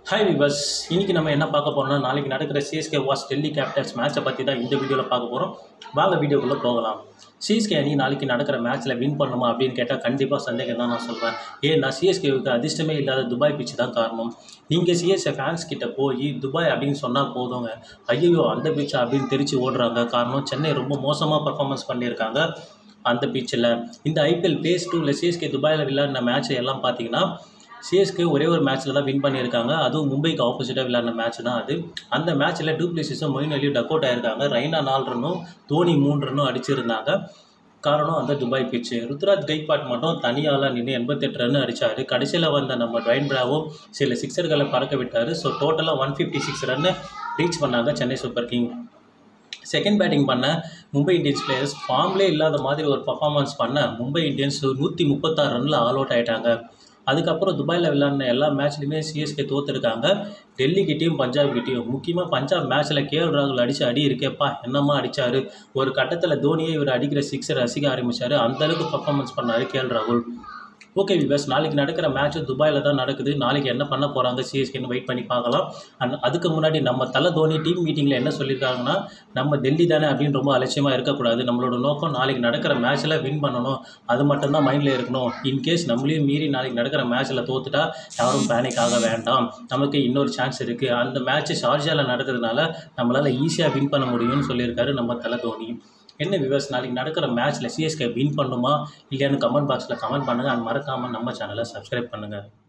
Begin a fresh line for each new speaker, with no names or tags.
hi viewers இன்னைக்கு நம்ம என்ன பார்க்க போறோம்னா நாளைக்கு நடக்கிற சிஎஸ்கே வாஸ் டெல்லி கேபிட்டல்ஸ் மேட்சை பற்றி தான் இந்த வீடியோவில் பார்க்க போகிறோம் வாங்க வீடியோக்குள்ளே போகலாம் சிஎஸ்கே அணி நாளைக்கு நடக்கிற மேட்ச்சில் வின் பண்ணுமா அப்படின்னு கேட்டால் கண்டிப்பாக சந்தேகம் தான் நான் சொல்வேன் ஏன்னா சிஎஸ்கேவுக்கு அதிர்ஷ்டமே இல்லாத துபாய் பிச்சு தான் காரணம் நீங்கள் சிஎஸ்கே ஃபேன்ஸ் கிட்ட போய் துபாய் அப்படின்னு சொன்னால் போதுங்க ஐயோ அந்த பிச்சு அப்படின்னு தெரிச்சு ஓடுறாங்க காரணம் சென்னை ரொம்ப மோசமாக பர்ஃபார்மன்ஸ் பண்ணியிருக்காங்க அந்த பிச்சில் இந்த ஐபிஎல் பேஸ் டூவில் சிஎஸ்கே துபாயில் விளையாடின மேட்ச் எல்லாம் பார்த்தீங்கன்னா சிஎஸ்கே ஒரே ஒரு மேட்ச்சில் தான் வின் பண்ணியிருக்காங்க அதுவும் மும்பைக்கு ஆப்போசிட்டாக விளையாடின மேட்ச் தான் அது அந்த மேட்ச்சில் டூப்ளிசிஸும் மொயின் அலியும் டக் அவுட் ஆயிருக்காங்க ரெய்னா நாலு ரன்னும் தோனி மூணு ரன்னும் அடிச்சிருந்தாங்க காரணம் அந்த துபாய் பிச்சு ருத்ராஜ் கைக்வாட் மட்டும் தனியால் நின்று எண்பத்தெட்டு ரன் அடித்தார் கடைசியில் வந்த நம்ம ட்வைன் பிராவோ சில சிக்ஸர்களை பறக்க விட்டார் ஸோ டோட்டலாக one fifty six run reach பண்ணாங்க Chennai super king second batting பண்ண மும்பை இந்தியன்ஸ் பிளேயர்ஸ் ஃபார்ம்லே இல்லாத மாதிரி ஒரு பர்ஃபார்மன்ஸ் பண்ண மும்பை இந்தியன்ஸ் நூற்றி முப்பத்தாறு ரனில் ஆல் அவுட் ஆயிட்டாங்க அதுக்கப்புறம் துபாயில் விளையாடின எல்லா மேட்ச்லையுமே சிஎஸ்கே தோத்துருக்காங்க டெல்லிக்கிட்டேயும் பஞ்சாப் கிட்டேயும் முக்கியமாக பஞ்சாப் மேட்ச்சில் கேஎல் ராகுல் அடித்த அடி இருக்கேப்பா என்னம்மா அடித்தார் ஒரு கட்டத்தில் தோனியை இவர் அடிக்கிற சிக்ஸர் ரசிக்க ஆரம்பித்தார் அந்தளவுக்கு பர்ஃபார்மன்ஸ் பண்ணார் கேஎல் ராகுல் ஓகே விவாஸ் நாளைக்கு நடக்கிற மேட்ச் துபாயில் தான் நடக்குது நாளைக்கு என்ன பண்ண போகிறாங்க சிஎஸ்கேன்னு வெயிட் பண்ணி பார்க்கலாம் அண்ட் அதுக்கு முன்னாடி நம்ம தலை தோனி டீம் மீட்டிங்கில் என்ன சொல்லியிருக்காங்கன்னா நம்ம டெல்லி தானே அப்படின்னு ரொம்ப அலட்சியமாக இருக்கக்கூடாது நம்மளோட நோக்கம் நாளைக்கு நடக்கிற மேட்ச்சில் வின் பண்ணணும் அது மட்டும்தான் மைண்டில் இருக்கணும் இன்கேஸ் நம்மளையும் மீறி நாளைக்கு நடக்கிற மேட்ச்சில் தோத்துட்டா யாரும் பேனிக் ஆக வேண்டாம் நமக்கு இன்னொரு சான்ஸ் இருக்குது அந்த மேட்ச் ஷார்ஜாவில் நடக்கிறதுனால நம்மளால் ஈஸியாக வின் பண்ண முடியும்னு சொல்லியிருக்காரு நம்ம தலை தோனி என்ன விவர்ஸ் நாளைக்கு நடக்கிற மேட்ச்சில் சிஎஸ்கே வின் பண்ணுமா இல்லையான்னு கமெண்ட் பாக்ஸில் கமெண்ட் பண்ணுங்கள் அண்ட் மறக்காமல் நம்ம சேனலை சப்ஸ்கிரைப் பண்ணுங்கள்